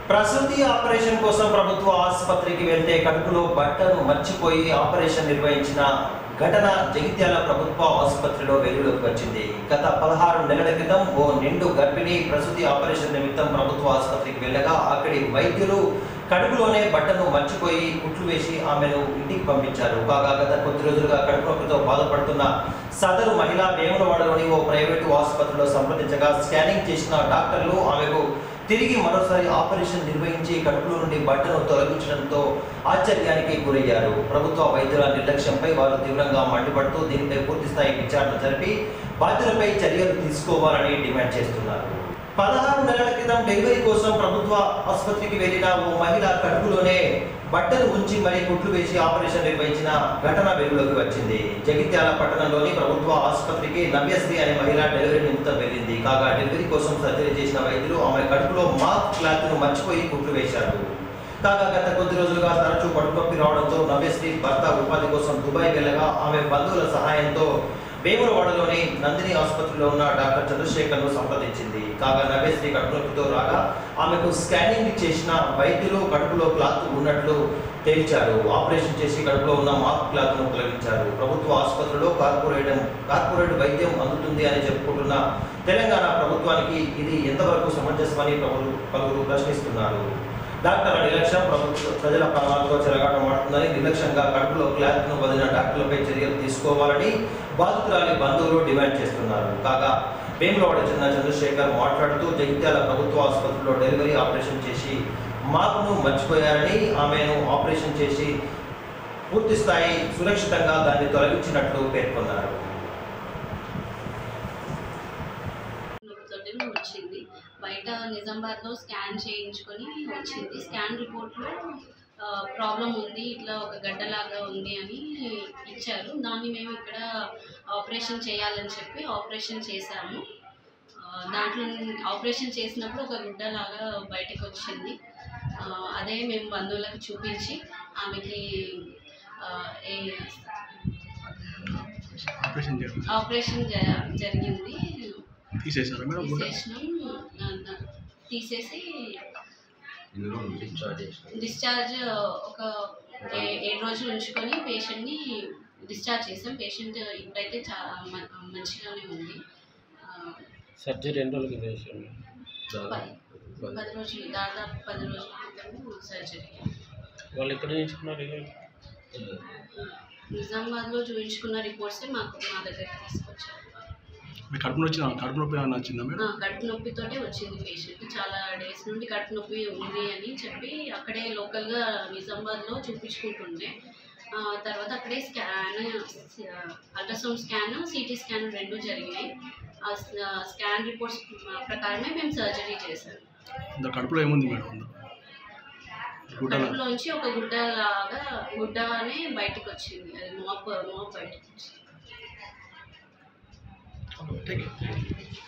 ప్రసూతి ఆపరేషన్ కోసం ప్రభుత్వ ఆసుపత్రికి వెళ్తే కడుపులో బట్టను మర్చిపోయి ఆపరేషన్ నిర్వహించిన ఘటన జగిత్యాల ప్రభుత్వ ఆసుపత్రిలో వెలుగులోకి వచ్చింది గత పదహారు నెలల క్రితం ఓ నిండు గర్భిణి ప్రసూతి ఆపరేషన్ నిమిత్తం ప్రభుత్వ ఆసుపత్రికి వెళ్ళగా అక్కడి వైద్యులు కడుపులోనే బట్టను మర్చిపోయి కుట్లు వేసి ఆమెను ఇంటికి పంపించారు కాగా గత కొద్ది రోజులుగా కడుపు నొప్పితో బాధపడుతున్న సదరు మహిళ వేములవాడలోని ఓ ప్రైవేటు ఆసుపత్రిలో సంప్రదించగా స్కానింగ్ చేసిన డాక్టర్లు ఆమెకు తిరిగి మరోసారి ఆపరేషన్ నిర్వహించి కడుపులో నుండి బట్టను తొలగించడంతో ఆశ్చర్యానికి గురయ్యారు ప్రభుత్వ వైద్యుల నిర్లక్ష్యంపై వారు తీవ్రంగా మండిపడుతూ దీనిపై పూర్తిస్థాయి విచారణ జరిపి బాధ్యులపై చర్యలు తీసుకోవాలని డిమాండ్ చేస్తున్నారు పదహారు నెలల క్రితం డెలివరీ కోసం ప్రభుత్వ ఆసుపత్రికి వెళ్లిన ఓ మహిళ కడుపులోనే బట్టలు ఉంచి మరీ కుట్లు వేసి ఆపరేషన్ నిర్వహించిన ఘటన వెలుగులోకి వచ్చింది జగిత్యాల పట్టణంలోని ప్రభుత్వ ఆసుపత్రికి నవ్యశ్రీ అనే మహిళ డెలివరీ నిమిత్తం వెళ్ళింది కాగా డెలివరీ కోసం సర్జరీ చేసిన వైద్యులు ఆమె కడుపులో మాస్క్ క్లాత్ ను మర్చిపోయి కుట్లు వేశారు కాగా గత కొద్ది రోజులుగా తరచూ కడుపు నొప్పి రావడంతో నవ్యశ్రీ భర్త ఉపాధి కోసం దుబాయ్ వెళ్ళగా ఆమె బంధువుల సహాయంతో వేములవాడలోని నందిని ఆసుపత్రిలో ఉన్న డాక్టర్ చంద్రశేఖర్ ను సంప్రదించింది కాగా నవ్యశ్రీ కడుపు నొప్పితో రాగా ఆమెకు స్కానింగ్ చేసిన వైద్యులు కడుపులో క్లాత్ ఉన్నట్లు తేల్చారు ఆపరేషన్ చేసి కడుపులో ఉన్న మాస్క్ క్లాత్ ను తొలగించారు ప్రభుత్వ ఆసుపత్రిలో కార్పొరేట్ కార్పొరేట్ వైద్యం అందుతుంది అని చెప్పుకుంటున్న తెలంగాణ ప్రభుత్వానికి ఇది ఎంతవరకు సమంజసమని పలువురు పలువురు ప్రశ్నిస్తున్నారు డాక్టర్ల నిర్లక్ష్యం ప్రభుత్వ ప్రజల ప్రాణాలతో చెలగాటమాడుతుందని నిర్లక్ష్యంగా కడుపులో క్లాత్ ను వదిలిన డాక్టర్లపై చర్యలు తీసుకోవాలని బాధితురాలి బంధువులు డిమాండ్ చేస్తున్నారు కాగా వేములవాడ చెందిన చంద్రశేఖర్ మాట్లాడుతూ జగిత్యాల ప్రభుత్వ ఆసుపత్రిలో డెలివరీ ఆపరేషన్ చేసి మాకును మర్చిపోయారని ఆమెను ఆపరేషన్ చేసి పూర్తి స్థాయి సురక్షితంగా దాన్ని తొలగించినట్లు పేర్కొన్నారు నొప్పితోటి వచ్చింది బయట నిజామాబాద్లో స్కాన్ చేయించుకొని వచ్చింది స్కాన్ రిపోర్ట్లో ప్రాబ్లం ఉంది ఇట్లా ఒక గడ్డలాగా ఉంది అని ఇచ్చారు దాన్ని మేము ఇక్కడ ఆపరేషన్ చేయాలని చెప్పి ఆపరేషన్ చేశాము ఆ, దాంట్లో ఆపరేషన్ చేసినప్పుడు ఒక గుడ్డలాగా బయటకు వచ్చింది ఆ, అదే మేము బంధువులకు చూపించి ఆమెకి ఆ, ఏ- ఆపరేషన్ చేయాలి ఆపరేషన్ జ- జరిగింది తీసేశారా మేడం గుడ్డ తీసేసినాం ఆ, ద- తీసేసి ఇందులో డిశ్చార్జ్ చేసిన డిశ్చార్జ్ ఒక ఏ- ఏడు రోజులు ఉంచుకొని పేషెంట్ని డిశ్చార్జ్ చేసాం పేషెంట్ ఇప్పుడైతే చాలా మ- మంచిగానే ఉంది ఆ, సర్జరీ ఎన్ని రోజులకి చేసాను పది పది రోజులు దాదాపు పది రోజుల క్రితం సర్జరీ వాళ్ళు ఎక్కడ చేయించుకున్నారు ఇక? నిజామాబాద్లో చూపించుకున్న రిపోర్ట్సే మాకు మా దగ్గరికి తీసుకొచ్చారు మీ కడుపు నొచ్చి కడుపు నొప్పి ఏమైనా వచ్చిందా ఆ, మేడం కడుపు నొప్పితోటే వచ్చింది పేషెంట్ చాలా డేస్ నుండి కడుపు నొప్పి ఉంది అని చెప్పి అక్కడే లోకల్గా నిజామాబాద్లో చూపించుకుంటుండే ఆ, తర్వాత అక్కడే scan ultrasound scan CT scan రెండు జరిగినాయి ఆ స్కా- స్కాన్ రిపోర్ట్స్ ప్రకారమే మేము సర్జరీ చేశాం ఇంత కడుపులో ఏముంది మేడం అందులో గుడ్డల కడుపులోంచి ఒక గుడ్డ లాగా గుడ్డనే బయటకు వచ్చింది అది మోప్ మోప్ బయటకు వచ్చింది థ్యాంక్ యూ